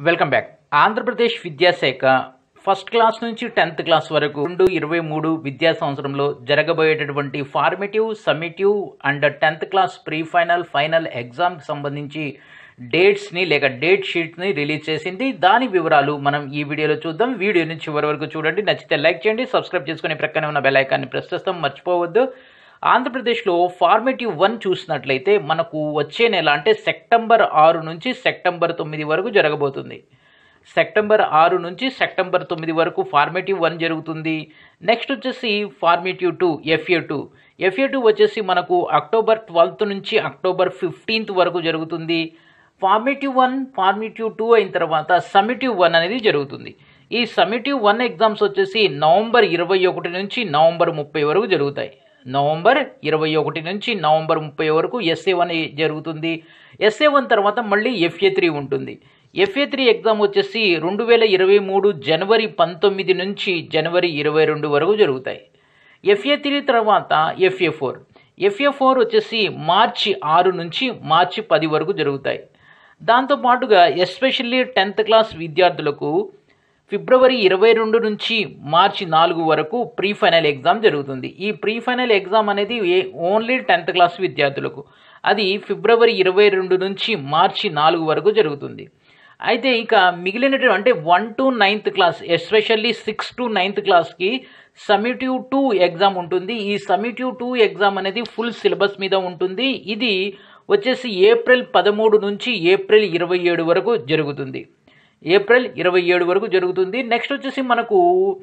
welcome back Andhra Pradesh విద్యాశాఖ first class నుంచి tenth class వరకు రెండు ఇరవై మూడు విద్యా సంవత్సరంలో జరగబోయేటటువంటి formative summative and tenth class pre final final ఎగ్జామ్కి సంబంధించి డేట్స్ని లేక డేట్ షీట్ని రిలీజ్ చేసింది దాని వివరాలు మనం ఈ వీడియోలో చూద్దాం వీడియోని చివరి వరకు చూడండి నచ్చితే లైక్ చేయండి సబ్స్క్రైబ్ చేసుకుని ప్రక్కనే ఉన్న బెల్ ఐకాన్ని ప్రెస్ చేస్తాం మర్చిపోవద్దు ఆంధ్రప్రదేశ్లో ఫార్మేటివ్ వన్ చూసినట్లయితే మనకు వచ్చే నెల అంటే సెప్టెంబర్ ఆరు నుంచి సెప్టెంబర్ తొమ్మిది వరకు జరగబోతుంది సెప్టెంబర్ ఆరు నుంచి సెప్టెంబర్ తొమ్మిది వరకు ఫార్మేటివ్ వన్ జరుగుతుంది నెక్స్ట్ వచ్చేసి formative two FA two FA two వచ్చేసి మనకు అక్టోబర్ ట్వెల్త్ నుంచి అక్టోబర్ ఫిఫ్టీన్త్ వరకు జరుగుతుంది ఫార్మేటివ్ వన్ ఫార్మేటివ్ టూ అయిన తర్వాత సమిటివ్ వన్ అనేది జరుగుతుంది ఈ సమిటివ్ వన్ ఎగ్జామ్స్ వచ్చేసి నవంబర్ ఇరవై ఒకటి నుంచి నవంబర్ ముప్పై వరకు జరుగుతాయి నవంబర్ ఇరవై ఒకటి నుంచి నవంబర్ ముప్పై వరకు ఎస్ఏ వన్ జరుగుతుంది ఎస్ఏ వన్ తర్వాత మళ్ళీ ఎఫ్ఏ త్రీ ఉంటుంది ఎఫ్ఏ త్రీ ఎగ్జామ్ వచ్చేసి రెండు వేల ఇరవై మూడు జనవరి పంతొమ్మిది నుంచి జనవరి ఇరవై రెండు వరకు జరుగుతాయి ఎఫ్ఏ త్రీ తర్వాత ఎఫ్ఏ ఫోర్ ఎఫ్ఏ ఫోర్ వచ్చేసి మార్చి ఆరు నుంచి మార్చి పది వరకు జరుగుతాయి దాంతోపాటుగా ఎస్పెషల్లీ టెన్త్ క్లాస్ విద్యార్థులకు ఫిబ్రవరి ఇరవై రెండు నుంచి మార్చి నాలుగు వరకు ప్రీ ఫైనల్ ఎగ్జామ్ జరుగుతుంది ఈ ప్రీ ఫైనల్ ఎగ్జామ్ అనేది ఏ- ఓన్లీ టెన్త్ క్లాస్ విద్యార్థులకు అది ఫిబ్రవరి ఇరవై రెండు నుంచి మార్చి నాలుగు వరకు జరుగుతుంది అయితే ఇక మిగిలినటువంటి అంటే one to ninth class especially six to ninth క్లాస్కి సమిటివ్ టూ ఎగ్జామ్ ఉంటుంది ఈ సమిటివ్ టూ ఎగ్జామ్ అనేది ఫుల్ సిలబస్ మీద ఉంటుంది ఇది వచ్చేసి ఏప్రిల్ పదమూడు నుంచి ఏప్రిల్ ఇరవై ఏడు వరకు జరుగుతుంది ఏప్రిల్ ఇరవై ఏడు వరకు జరుగుతుంది నెక్స్ట్ వచ్చేసి మనకు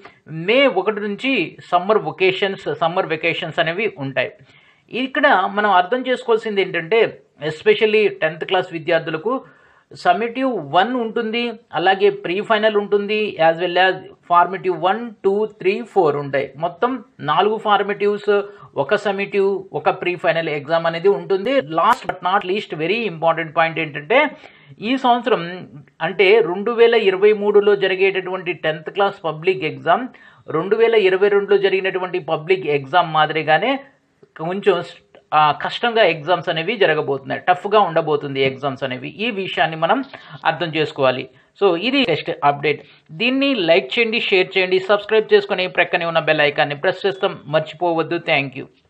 మే ఒకటి నుంచి సమ్మర్ వెకేషన్స్ సమ్మర్ వెకేషన్స్ అనేవి ఉంటాయి ఇక్కడ మనం అర్థం చేసుకోవాల్సింది ఏంటంటే ఎస్పెషల్లీ టెన్త్ క్లాస్ విద్యార్థులకు సమిటివ్ వన్ ఉంటుంది అలాగే ప్రీ ఫైనల్ ఉంటుంది as well as formative one two three four ఉంటాయి మొత్తం నాలుగు ఫార్మేటివ్స్ ఒక సమిటివ్ ఒక ప్రీ ఫైనల్ ఎగ్జామ్ అనేది ఉంటుంది last but not least very important point ఏంటంటే ఈ సంవత్సరం అంటే రెండు వేల ఇరవై మూడులో జరిగేటటువంటి టెన్త్ క్లాస్ పబ్లిక్ ఎగ్జామ్ రెండు వేల ఇరవై రెండులో జరిగినటువంటి పబ్లిక్ ఎగ్జామ్ మాదిరిగానే కొంచెం ఆ, కష్టంగా ఎగ్జామ్స్ అనేవి జరగబోతున్నాయి టఫ్గా ఉండబోతుంది ఎగ్జామ్స్ అనేవి ఈ విషయాన్ని మనం అర్థం చేసుకోవాలి సో ఇది టెస్ట్ అప్డేట్ దీన్ని లైక్ చేయండి షేర్ చేయండి సబ్స్క్రైబ్ చేసుకొని ప్రక్కనే ఉన్న బెల్ ఐకాన్ని ప్రెస్ చేస్తాం మర్చిపోవద్దు థ్యాంక్ యూ